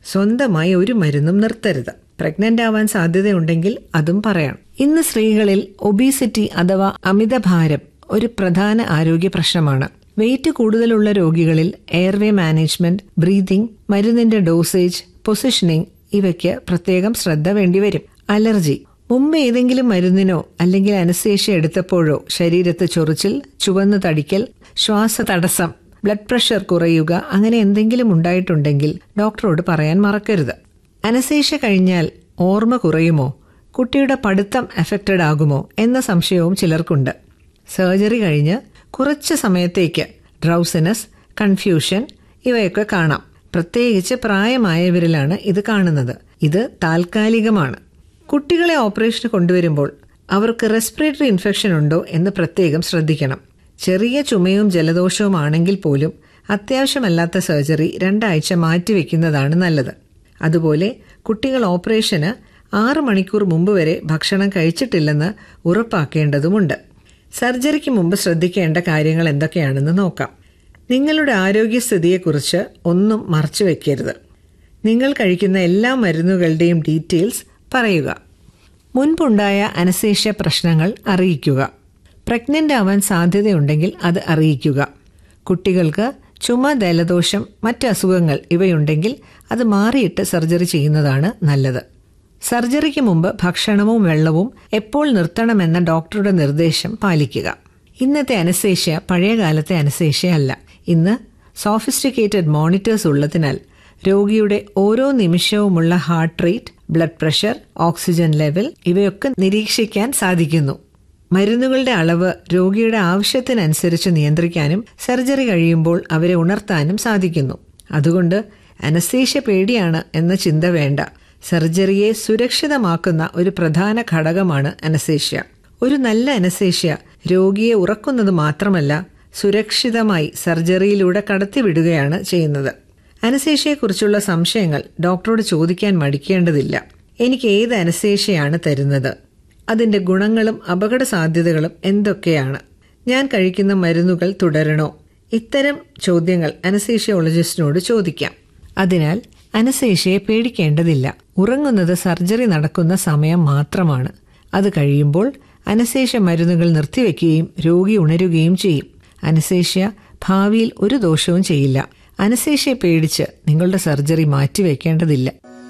സ്വന്തമായി ഒരു മരുന്നും നിർത്തരുത് പ്രഗ്നന്റ് ആവാൻ സാധ്യതയുണ്ടെങ്കിൽ അതും പറയണം ഇന്ന് സ്ത്രീകളിൽ ഒബീസിറ്റി അഥവാ അമിതഭാരം ഒരു പ്രധാന ആരോഗ്യ പ്രശ്നമാണ് വെയിറ്റ് കൂടുതലുള്ള രോഗികളിൽ എയർവേ മാനേജ്മെന്റ് ബ്രീതിംഗ് മരുന്നിന്റെ ഡോസേജ് പൊസിഷനിങ് ഇവയ്ക്ക് പ്രത്യേകം ശ്രദ്ധ വേണ്ടിവരും അലർജി മുമ്പ് ഏതെങ്കിലും മരുന്നിനോ അല്ലെങ്കിൽ അനസ്തേഷ്യ എടുത്തപ്പോഴോ ശരീരത്ത് ചൊറിച്ചിൽ ചുവന്ന് തടിക്കൽ ശ്വാസ തടസ്സം ബ്ലഡ് പ്രഷർ കുറയുക അങ്ങനെ എന്തെങ്കിലും ഉണ്ടായിട്ടുണ്ടെങ്കിൽ ഡോക്ടറോട് പറയാൻ മറക്കരുത് അനസ്തേഷ്യ കഴിഞ്ഞാൽ ഓർമ്മ കുറയുമോ കുട്ടിയുടെ പഠിത്തം എഫക്റ്റഡ് ആകുമോ എന്ന സംശയവും ചിലർക്കുണ്ട് സർജറി കഴിഞ്ഞ് കുറച്ച് സമയത്തേക്ക് ഡ്രൗസിനസ് കൺഫ്യൂഷൻ ഇവയൊക്കെ കാണാം പ്രത്യേകിച്ച് പ്രായമായവരിലാണ് ഇത് കാണുന്നത് ഇത് താൽക്കാലികമാണ് കുട്ടികളെ ഓപ്പറേഷന് കൊണ്ടുവരുമ്പോൾ അവർക്ക് റെസ്പിറേറ്ററി ഇൻഫെക്ഷൻ ഉണ്ടോ എന്ന് പ്രത്യേകം ശ്രദ്ധിക്കണം ചെറിയ ചുമയും ജലദോഷവും ആണെങ്കിൽ പോലും അത്യാവശ്യമല്ലാത്ത സർജറി രണ്ടാഴ്ച മാറ്റിവെക്കുന്നതാണ് നല്ലത് അതുപോലെ കുട്ടികൾ ഓപ്പറേഷന് ആറ് മണിക്കൂർ മുമ്പ് വരെ ഭക്ഷണം കഴിച്ചിട്ടില്ലെന്ന് ഉറപ്പാക്കേണ്ടതുമുണ്ട് സർജറിക്ക് മുമ്പ് ശ്രദ്ധിക്കേണ്ട കാര്യങ്ങൾ എന്തൊക്കെയാണെന്ന് നോക്കാം നിങ്ങളുടെ ആരോഗ്യസ്ഥിതിയെക്കുറിച്ച് ഒന്നും മറച്ചു വെക്കരുത് നിങ്ങൾ കഴിക്കുന്ന എല്ലാ മരുന്നുകളുടെയും ഡീറ്റെയിൽസ് പറയുക മുൻപുണ്ടായ അനശേഷ്യ പ്രശ്നങ്ങൾ അറിയിക്കുക പ്രഗ്നന്റ് ആവാൻ സാധ്യതയുണ്ടെങ്കിൽ അത് അറിയിക്കുക കുട്ടികൾക്ക് ചുമ ജലദോഷം മറ്റ് അസുഖങ്ങൾ ഇവയുണ്ടെങ്കിൽ അത് മാറിയിട്ട് സർജറി ചെയ്യുന്നതാണ് നല്ലത് സർജറിക്ക് മുമ്പ് ഭക്ഷണവും വെള്ളവും എപ്പോൾ നിർത്തണമെന്ന ഡോക്ടറുടെ നിർദ്ദേശം പാലിക്കുക ഇന്നത്തെ അനശേഷ്യ പഴയകാലത്തെ അനശേഷ്യ അല്ല ഇന്ന് സോഫിസ്റ്റിക്കേറ്റഡ് മോണിറ്റേഴ്സ് ഉള്ളതിനാൽ രോഗിയുടെ ഓരോ നിമിഷവുമുള്ള heart rate blood pressure oxygen level ഇവയൊക്കെ നിരീക്ഷിക്കാൻ സാധിക്കുന്നു മരുന്നുകളുടെ അളവ് രോഗിയുടെ ആവശ്യത്തിനനുസരിച്ച് നിയന്ത്രിക്കാനും സർജറി കഴിയുമ്പോൾ അവരെ ഉണർത്താനും സാധിക്കുന്നു അതുകൊണ്ട് അനസ്തേഷ്യ പേടിയാണ് എന്ന ചിന്ത വേണ്ട സർജറിയെ സുരക്ഷിതമാക്കുന്ന ഒരു പ്രധാന ഘടകമാണ് അനസ്തേഷ്യ ഒരു നല്ല അനസ്തേഷ്യ രോഗിയെ ഉറക്കുന്നത് മാത്രമല്ല സുരക്ഷിതമായി സർജറിയിലൂടെ കടത്തിവിടുകയാണ് ചെയ്യുന്നത് അനസ്തേഷ്യയെക്കുറിച്ചുള്ള സംശയങ്ങൾ ഡോക്ടറോട് ചോദിക്കാൻ മടിക്കേണ്ടതില്ല എനിക്ക് ഏത് അനസ്തേഷ്യയാണ് തരുന്നത് അതിന്റെ ഗുണങ്ങളും അപകട സാധ്യതകളും എന്തൊക്കെയാണ് ഞാൻ കഴിക്കുന്ന മരുന്നുകൾ തുടരണോ ഇത്തരം ചോദ്യങ്ങൾ അനസേഷ്യോളജിസ്റ്റിനോട് ചോദിക്കാം അതിനാൽ അനസേഷ്യയെ പേടിക്കേണ്ടതില്ല ഉറങ്ങുന്നത് സർജറി നടക്കുന്ന സമയം മാത്രമാണ് അത് കഴിയുമ്പോൾ അനസേഷ്യ മരുന്നുകൾ നിർത്തിവെക്കുകയും രോഗി ഉണരുകയും ചെയ്യും അനസേഷ്യ ഭാവിയിൽ ഒരു ദോഷവും ചെയ്യില്ല അനസേഷ്യയെ പേടിച്ച് നിങ്ങളുടെ സർജറി മാറ്റിവെക്കേണ്ടതില്ല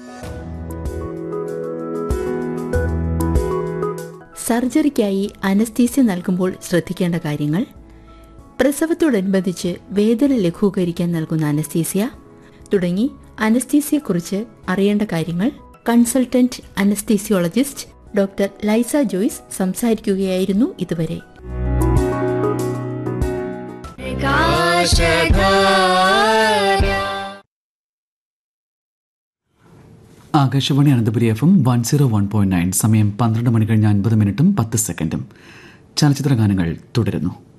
സർജറിക്കായി അനസ്തീസ്യ നൽകുമ്പോൾ ശ്രദ്ധിക്കേണ്ട കാര്യങ്ങൾ പ്രസവത്തോടനുബന്ധിച്ച് വേദന ലഘൂകരിക്കാൻ നൽകുന്ന അനസ്തീസ്യ തുടങ്ങി അനസ്തീസിയെക്കുറിച്ച് അറിയേണ്ട കാര്യങ്ങൾ കൺസൾട്ടന്റ് അനസ്തീസിയോളജിസ്റ്റ് ഡോക്ടർ ലൈസ ജോയ്സ് സംസാരിക്കുകയായിരുന്നു ഇതുവരെ Akashvani Ananthapuri F M one zero one point nine സമയം പന്ത്രണ്ട് മണി കഴിഞ്ഞ് അൻപത് മിനിറ്റും പത്ത് സെക്കൻഡും ചലച്ചിത്ര ഗാനങ്ങൾ തുടരുന്നു